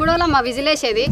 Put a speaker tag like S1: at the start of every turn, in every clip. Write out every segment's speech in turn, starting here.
S1: రోజులమ్మా విజిలేసేది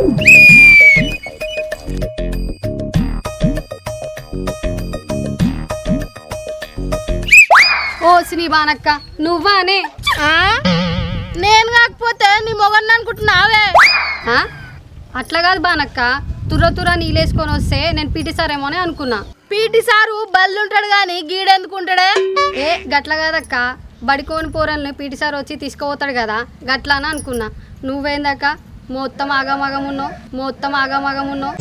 S1: ఓ శ్రీ బానక్క నువ్వానే
S2: ఆ? నేను కాకపోతే నీ మొగన్ని అనుకుంటున్నావే
S1: ఆ? అట్లా కాదు బానక్క తుర్ర తుర్ర నీళ్ళేసుకొని వస్తే నేను పీటీ సారేమో అని అనుకున్నా
S2: పీటీ సారు బల్లుంటాడు గాని గీడెందుకుంటాడే
S1: ఏ గట్ల కాదక్క బడికోని పోరల్ని పీటీ సార్ వచ్చి తీసుకుపోతాడు కదా గట్లా అని అనుకున్నా నువ్వేందక్క మొత్తం ఆగమాగం ఉన్నావు మొత్తం ఆగమాగం ఉన్నావు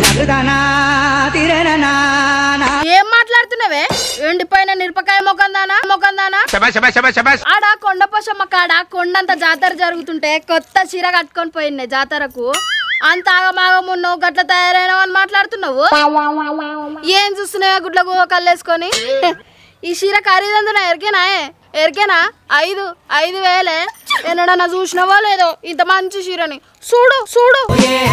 S2: ఏం మాట్లాడుతున్నావే ఎండిపోయిన మిరపకాయ మొకందానా మొకందానా ఆడ కొండ పోషమ్మ కాడ కొండంత జాతర జరుగుతుంటే కొత్త చీర కట్టుకొని పోయిండే జాతరకు అంత ఆగమాగం ఉన్నావు గట్ల తయారైనావు అని మాట్లాడుతున్నావు ఏం చూస్తున్నావే గుడ్ల గువ్వ కళ్ళేసుకొని ఈ చీర ఖరీదందున ఎరికేనా ఎరికేనా ఐదు ఐదు వేలే ఎన్నడన్నా చూసినావో లేదో ఇంత మంచి చీరని చూడు చూడు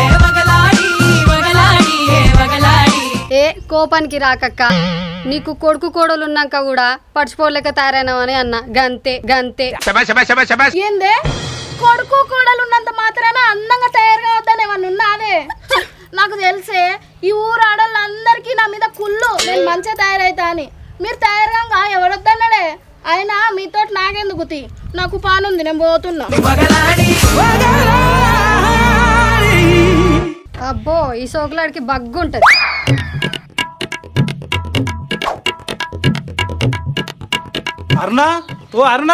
S1: ఏ కోపానికి రాకక్క నీకు కొడుకు కోడలు ఉన్నాక కూడా పడిచిపోలేక తయారైనావని అన్న గంతే గంతే
S2: ఏందే కొడుకు కోడలు ఉన్నంత మాత్రాన అందంగా తయారు కావద్దని ఏమన్నా ఉన్నాదే నాకు తెలిసే ఈ ఊరు ఆడవాళ్ళందరికీ నా మీద కుళ్ళు నేను మంచిగా తయారైతా అని మీరు తయారుగా ఎవరొద్దన్నాడే అయినా మీతో నాకెందుకు తీ నాకు పానుంది నేను పోతున్నా
S1: అబ్బో ఈ సోకులాడికి బగ్గుంటది
S3: అరుణ ఓ అరుణ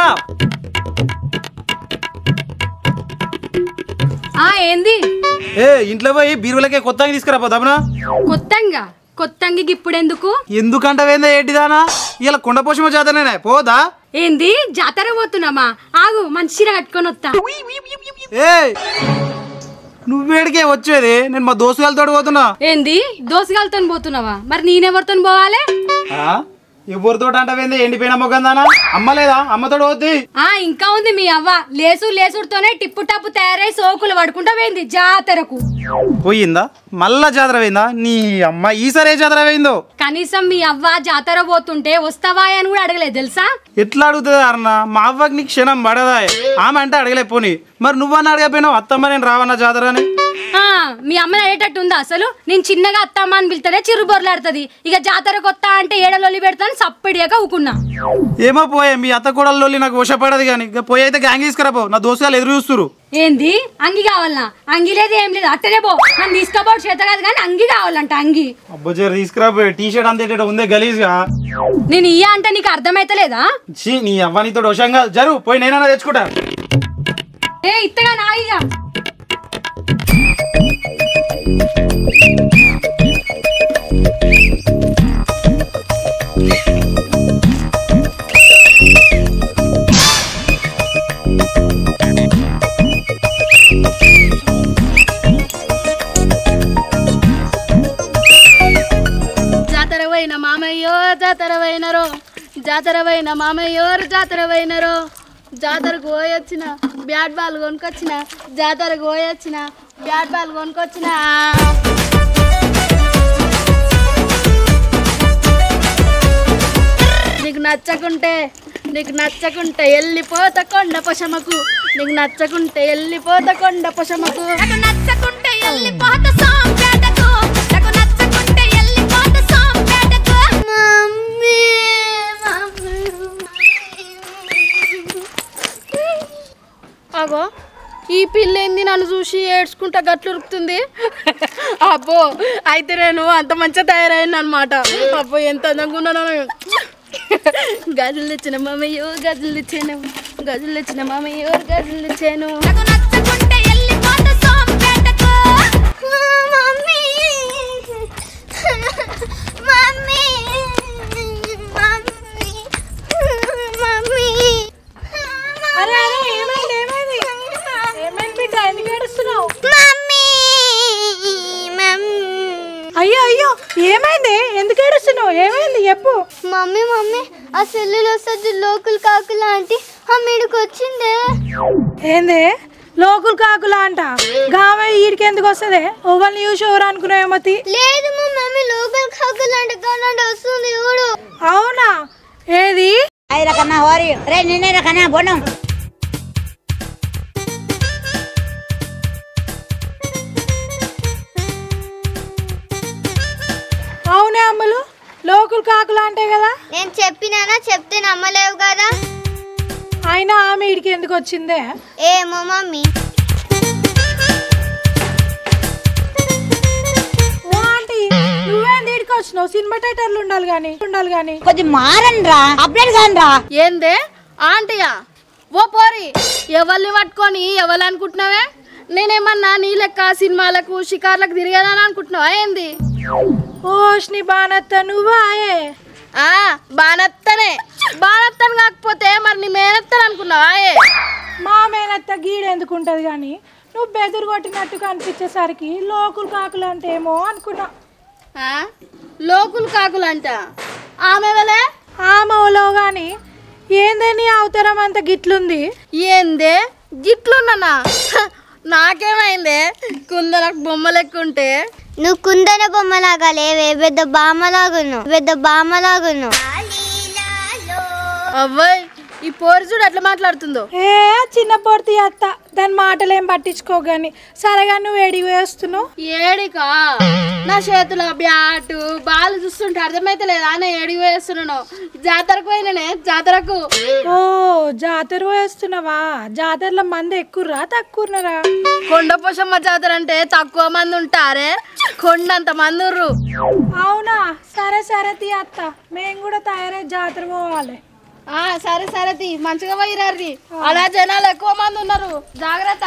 S1: ఆ ఏంది
S3: ఏ ఇంట్లో పోయి బీరువులకే కొత్తగా తీసుకురా పోదామనా
S1: కొత్తంగా కొత్తంగి ఇప్పుడెందుకు
S3: ఎందుకంటవేందా ఏంటిదానా ఇలా కొండపోషమ జాతరనే పోదా
S1: ఏంది జాతర పోతున్నామా ఆగు మంచి చీర కట్టుకొని వస్తా
S3: ఏ నువ్వేడికే వచ్చేది నేను మా దోస్తుగాలతో పోతున్నా
S1: ఏంది దోసగాలతో పోతున్నావా మరి నేనెవరితో పోవాలి
S3: ఆ? ఎవరితో అంటవేంది ఎండిపోయిన మొగందానా అమ్మ లేదా అమ్మతో పోద్ది
S1: ఆ ఇంకా ఉంది మీ అవ్వ లేసు లేసుడుతోనే టిప్పు టప్పు తయారై సోకులు పడుకుంటా పోయింది జాతరకు
S3: పోయిందా మళ్ళా జాతర పోయిందా నీ అమ్మ ఈసారి ఏ జాతర పోయిందో
S1: కనీసం మీ అవ్వ జాతర పోతుంటే వస్తావా అని కూడా అడగలేదు తెలుసా
S3: ఎట్లా అడుగుతుంది అన్న మా అవ్వకి నీకు క్షణం పడదా ఆమె అంటే అడగలే పోని మరి నువ్వన్న అడగపోయినావు అత్తమ్మ నేను రావన్న జాతర అని
S1: ఆ, మీ అమ్మని అడేటట్టు ఉందా అసలు నేను చిన్నగా అత్తమ్మ అని పిలుతానే చిరు బొర్లాడుతుంది ఇక జాతరకు వస్తా అంటే ఏడలొల్లి పెడతాను సప్పడియాక ఊకున్నా
S3: ఏమో పోయే మీ అత్త కూడల్లో నాకు వశపడదు కానీ ఇక పోయి అయితే గ్యాంగ్ తీసుకురా పో నా దోస్తుగాలు ఎదురు చూస్తురు
S1: ఏంది అంగి కావాలనా అంగి లేదు ఏం లేదు అట్టనే పో నన్ను తీసుకోబోడు చేత కాదు కానీ అంగి కావాలంట అంగి
S3: అబ్బో జర తీసుకురా పోయి టీ షర్ట్ అంత ఏంటో ఉందే గలీజ్గా
S1: నేను ఇయ్య అంటే నీకు అర్థమైతలేదా
S3: ఛీ నీ అవ్వ నీతో వశంగా జరు పోయి నేనన్నా తెచ్చుకుంటా
S1: ఏ ఇత్తగా నా ఇక
S2: జాతర పోయిన మామయ్యో జాతర పోయినరో జాతర పోయిన మామయ్యో జాతర పోయినరో జాతరకు పోయొచ్చిన బ్యాట్ బాల్ కొనుక్కొచ్చిన జాతరకు పోయొచ్చిన బ్యాట్ బాల్ కొనుక్కొచ్చిన నీకు నచ్చకుంటే నీకు నచ్చకుంటే వెళ్ళిపోత కొండ పశమకు నీకు నచ్చకుంటే వెళ్ళిపోత కొండ పశమకు
S4: నాకు నచ్చకుంటే వెళ్ళిపోత సోంపేటకు నాకు నచ్చకుంటే వెళ్ళిపోత సోంపేటకు మమ్మీ
S2: అగో ఈ పిల్ల ఏంది నన్ను చూసి ఏడ్చుకుంటా గట్లు ఉరుకుతుంది అబ్బో అయితే నేను అంత మంచిగా తయారైన అనమాట అబ్బో ఎంత అందంగా ఉన్నాను గజులు తెచ్చిన మామయ్యో గజులు తెచ్చాను గజులు తెచ్చిన మామయ్యో గజులు తెచ్చాను
S4: నాకు నచ్చకుంటే వెళ్ళిపోత సోంపేటకు మమ్మీ మమ్మీ మమ్మీ మమ్మీ
S2: అరే అరే ఏమైంది ఏమైంది ఏమైంది బిడ్డ ఎందుకు ఏడుస్తున్నావు
S4: మమ్మీ మమ్మీ
S2: అయ్యో అయ్యో ఏమైంది ఎందుకు ఏడుస్తున్నావు ఏమైంది చెప్పు
S4: మమ్మీ మమ్మీ ఆ సెల్లులో వస్తుంది లోకులు కాకులు ఆంటీ ఆ మీడికి వచ్చిందే
S5: ఏంది లోకులు కాకులా అంట గామె ఈడికి ఎందుకు వస్తుంది ఓవల్ని చూసి ఎవరు అనుకున్నావేమో తి.
S4: లేదు మా మమ్మీ లోకల్ కాకులు అంటే కానంటే వస్తుంది చూడు
S5: అవునా ఏది లోకులు కాకులు అంటే కదా
S4: నేను చెప్పినానా చెప్తే నమ్మలేవు కదా
S5: అయినా ఆమె ఇడికి ఎందుకు వచ్చిందే
S4: ఏమో మమ్మీ
S5: ఓ ఆంటీ నువ్వేం ఇడికి వచ్చినావు సినిమా థియేటర్లు ఉండాలి కానీ ఉండాలి కానీ
S2: ఏందే ఆంటీయా ఓ పోరి ఎవరిని పట్టుకొని ఎవరు అనుకుంటున్నావే నేనేమన్నా నీ లెక్క సినిమాలకు షికార్లకు తిరిగేదని అనుకుంటున్నావా ఏంది
S5: ఓష్ని బానత్త నువ్వా ఏ
S2: ఆ బానత్తనే బానత్తను కాకపోతే మరి నీ మేనత్తను అనుకున్నావా ఏ
S5: మా మేనత్త గీడెందుకు ఉంటుంది కానీ నువ్వు బెదురు కొట్టినట్టు కనిపించేసరికి లోకులు కాకులు అంటే ఏమో అనుకున్నా
S2: ఆ? లోకులు కాకులంట ఆమె వెళ్ళే
S5: ఆమెలో కానీ ఏందే నీ అవతారం అంత గిట్లుంది
S2: ఏందే గిట్లున్నానా హ, నాకేమైందే కుందలకు బొమ్మ లెక్క ఉంటే
S4: నువ్వు కుందన బొమ్మలాగా లేవే పెద్ద బామ్మలాగున్నావు పెద్ద బామ్మలాగున్నావు
S2: అవ్వయ్ ఈ పోరు చూడు ఎట్లా మాట్లాడుతుందో
S5: ఏ చిన్న పొడితి అత్త దాని మాటలు ఏం పట్టించుకోగాని సరేగా నువ్వు ఎడి వేస్తున్నావు
S2: ఏడికా నా చేతిలో బ్యాటు బాల్ చూస్తుంటే అర్థమైతే లేదా నేను ఏడికి వేస్తున్నాను జాతరకు పోయిననే జాతరకు
S5: ఓ జాతర వేస్తున్నావా జాతరలో మంది ఎక్కుర్రా తక్కువరా
S2: కొండ పోషమ్మ జాతర అంటే తక్కువ మంది ఉంటారే కొండంత మంది ఉర్రు
S5: అవునా సరే సరే తీ అత్త మేము కూడా తయారై జాతర పోవాలి
S2: ఆ సరే సరే తీ మంచిగా పోయిరారి అలా జనాలు ఎక్కువ మంది ఉన్నారు జాగ్రత్త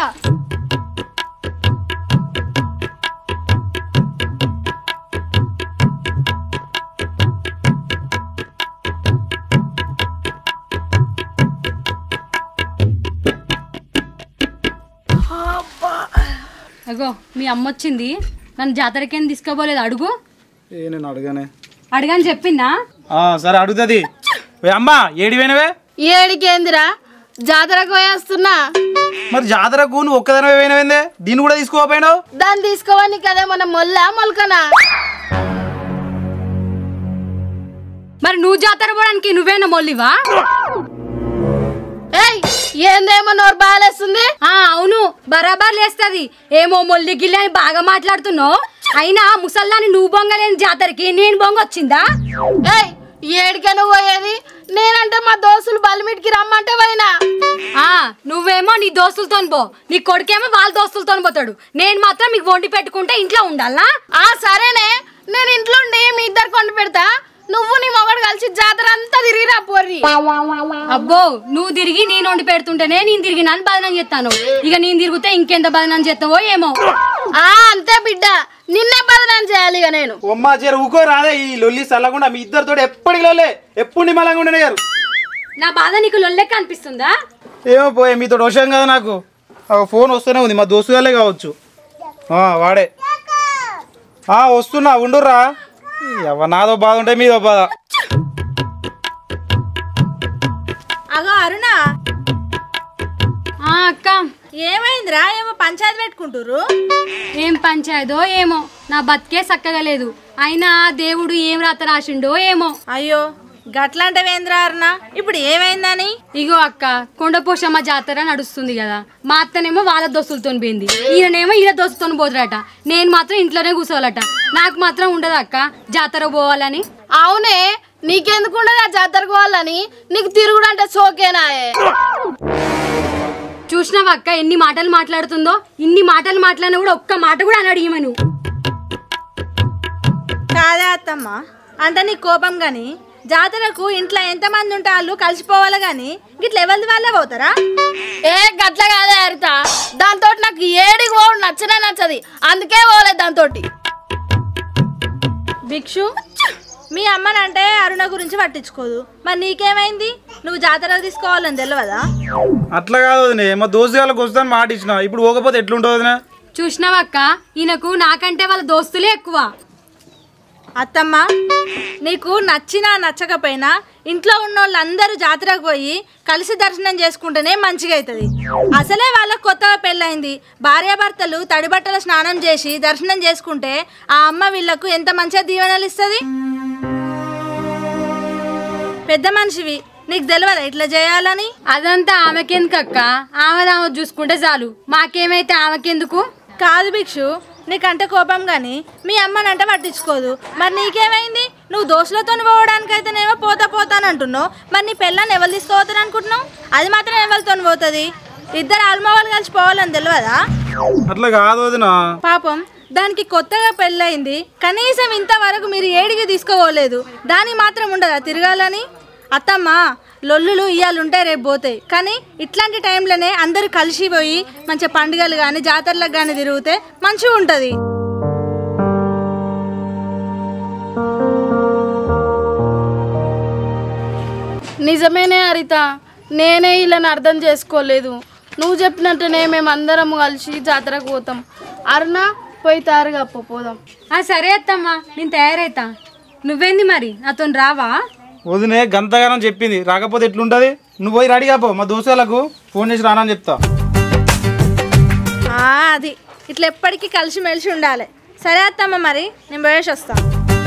S1: అగో మీ అమ్మ వచ్చింది నన్ను జాతరకేం తీసుకోబోలేదు అడుగు
S3: ఏ నేను అడగానే
S1: అడగని చెప్పిందా
S3: ఆ, సరే అడుగుతుంది ఓ అమ్మా ఏడి పోయినవే
S2: ఏడికేందిరా జాతరకు పోయేస్తున్నా
S3: మరి జాతరకు నువ్వు ఒక్కదనవే పోయినవేందే దీన్ని కూడా తీసుకోపోయినావు
S2: దాన్ని తీసుకోవని కదా మన మొల్ల మొలకనా
S1: మరి నువ్వు జాతర పోవడానికి నువ్వేనా మొల్లివా
S2: ఏయ్ ఏందేమో నోరు బాగాలేస్తుంది
S1: ఆ అవును బరాబర్ లేస్తది ఏమో మొల్లి గిల్లి అని బాగా మాట్లాడుతున్నావు అయినా ముసల్లాని నువ్వు బొంగలేని జాతరకి నేను బొంగ వచ్చిందా
S2: ఏయ్ ఏడికైనా పోయేది నేనంటే మా దోస్తులు బలిమిటికి రమ్మంటే పోయినా
S1: ఆ నువ్వేమో నీ దోస్తులతో పో నీ కొడుకేమో వాళ్ళ దోస్తులతో పోతాడు నేను మాత్రం మీకు వండి పెట్టుకుంటే ఇంట్లో ఉండాలా
S2: ఆ సరేనే నేను ఇంట్లో ఉండి మీ ఇద్దరు కొండ పెడతా నువ్వు నీ మొగడు కలిసి జాతర అంతా తిరిగిరా పోర్రి
S1: అబ్బో నువ్వు తిరిగి నేను వండి పెడుతుంటేనే నేను తిరిగి నన్ను బదనం చేస్తాను ఇక నేను తిరిగితే ఇంకెంత బదనం చేస్తావో ఏమో
S2: ఆ అంతే బిడ్డ నిన్నే బదనాం చేయాలి ఇక నేను
S3: అమ్మ చేర ఊకో రాదే ఈ లొల్లి చల్లకుండా మీ ఇద్దరితో ఎప్పటికి లొల్లే ఎప్పుడు నిమ్మలంగా ఉండనేయారు
S1: నా బాధ నీకు లొల్లెక్క అనిపిస్తుందా
S3: ఏమో పోయే మీతో వశం కదా నాకు ఆ ఫోన్ వస్తూనే ఉంది మా దోస్తు వాళ్ళే కావచ్చు ఆ, వాడే ఆ, వస్తున్నా ఉండుర్రా ఎవ నాదో బాధ ఉంటే మీదో బాధ
S2: అగో అరుణ
S1: ఆ అక్క
S2: ఏమైందిరా ఏమో పంచాయతీ పెట్టుకుంటురు
S1: ఏం పంచాయదో ఏమో నా బతికే చక్కగా లేదు అయినా దేవుడు ఏం రాత రాసిండో ఏమో
S2: అయ్యో గట్లాంటివేంద్రా అరుణ ఇప్పుడు ఏమైందని
S1: ఇగో అక్క కొండపోషమ్మ జాతర నడుస్తుంది కదా మా అత్తనేమో వాళ్ళ దోస్తులతో పోయింది ఈయననేమో ఈయన దోస్తుతో పోదురట నేను మాత్రం ఇంట్లోనే కూర్చోవాలట నాకు మాత్రం ఉండదు అక్క జాతర పోవాలని
S2: అవునే నీకెందుకు ఉండదు ఆ జాతరకు వాళ్ళని నీకు తిరుగుడు అంటే సోకేనాయే
S1: చూసినావా అక్క ఎన్ని మాటలు మాట్లాడుతుందో ఇన్ని మాటలు మాట్లాడినా కూడా ఒక్క మాట కూడా అని అడిగమను
S2: కాదా అత్తమ్మ అంటే నీ కోపం గాని జాతరకు ఇంట్లో ఎంతమంది ఉంటే వాళ్ళు కలిసిపోవాలి గాని గిట్ల ఎవరి వాళ్ళే పోతారా ఏ గట్ల కాదే హరిత దాంతో నాకు ఏడికి పోవడం నచ్చనే నచ్చది అందుకే పోలేదు దాంతో భిక్షు మీ అమ్మనంటే అరుణ గురించి పట్టించుకోదు మరి నీకేమైంది నువ్వు జాతరకు తీసుకోవాలని తెలియదా
S3: అట్లా కాదు వదినే మా దోస్తు వాళ్ళకి వస్తాను మాట ఇచ్చిన ఇప్పుడు పోకపోతే ఎట్లుంటుంది వదినా
S1: చూసినావా అక్క ఈయనకు నాకంటే వాళ్ళ దోస్తులే ఎక్కువ
S2: అత్తమ్మ నీకు నచ్చినా నచ్చకపోయినా ఇంట్లో ఉన్న వాళ్ళందరూ జాతరకు పోయి కలిసి దర్శనం చేసుకుంటేనే మంచిగా అవుతుంది అసలే వాళ్ళకు కొత్తగా పెళ్ళైంది భార్యాభర్తలు తడిబట్టల స్నానం చేసి దర్శనం చేసుకుంటే ఆ అమ్మ వీళ్ళకు ఎంత మంచిగా దీవెనలు ఇస్తుంది పెద్ద మనిషివి నీకు తెలియదా ఇట్లా చేయాలని
S1: అదంతా ఆమెకెందుకు అక్క ఆమె ఆమె చూసుకుంటే చాలు మాకేమైతే ఆమెకెందుకు
S2: కాదు భిక్షు నీకంటే కోపం గాని మీ అమ్మనంటే పట్టించుకోదు మరి నీకేమైంది నువ్వు దోశలతో పోవడానికైతేనేమో పోతా పోతాను అంటున్నావు మరి నీ పెళ్ళాన్ని ఎవరు తీసుకోవద్దని అనుకుంటున్నావు అది మాత్రం ఎవరితో పోతుంది ఇద్దరు ఆల్మవాళ్ళు కలిసి పోవాలని తెలియదా
S3: అట్లా కాదు వదినా
S2: పాపం దానికి కొత్తగా పెళ్ళయింది కనీసం ఇంతవరకు మీరు ఏడికి తీసుకోపోలేదు దానికి మాత్రం ఉండదా తిరగాలని అత్తమ్మ లొల్లులు ఇయ్యాలు ఉంటాయి రేపు పోతాయి కానీ ఇట్లాంటి టైంలోనే అందరూ కలిసిపోయి మంచిగా పండుగలు కానీ జాతరలకు కానీ తిరిగితే మంచిగా ఉంటుంది
S6: నిజమేనే హరిత నేనే వీళ్ళని అర్థం చేసుకోలేదు నువ్వు చెప్పినట్టునే మేము అందరం కలిసి జాతరకు పోతాం అరుణ పోయి తయారుగా అప్పు పోదాం
S1: ఆ సరే అత్తమ్మా నేను తయారైతా నువ్వేంది మరి నాతో రావా
S3: వదినే గంతగానం చెప్పింది రాకపోతే ఎట్లుంటది నువ్వు పోయి రెడీ కాపో మా దోస్తులకు ఫోన్ చేసి రానని చెప్తా
S2: ఆ, అది ఇట్లా ఎప్పటికీ కలిసిమెలిసి ఉండాలి సరే అత్తమ్మ మరి నేను పోయేసి వస్తాను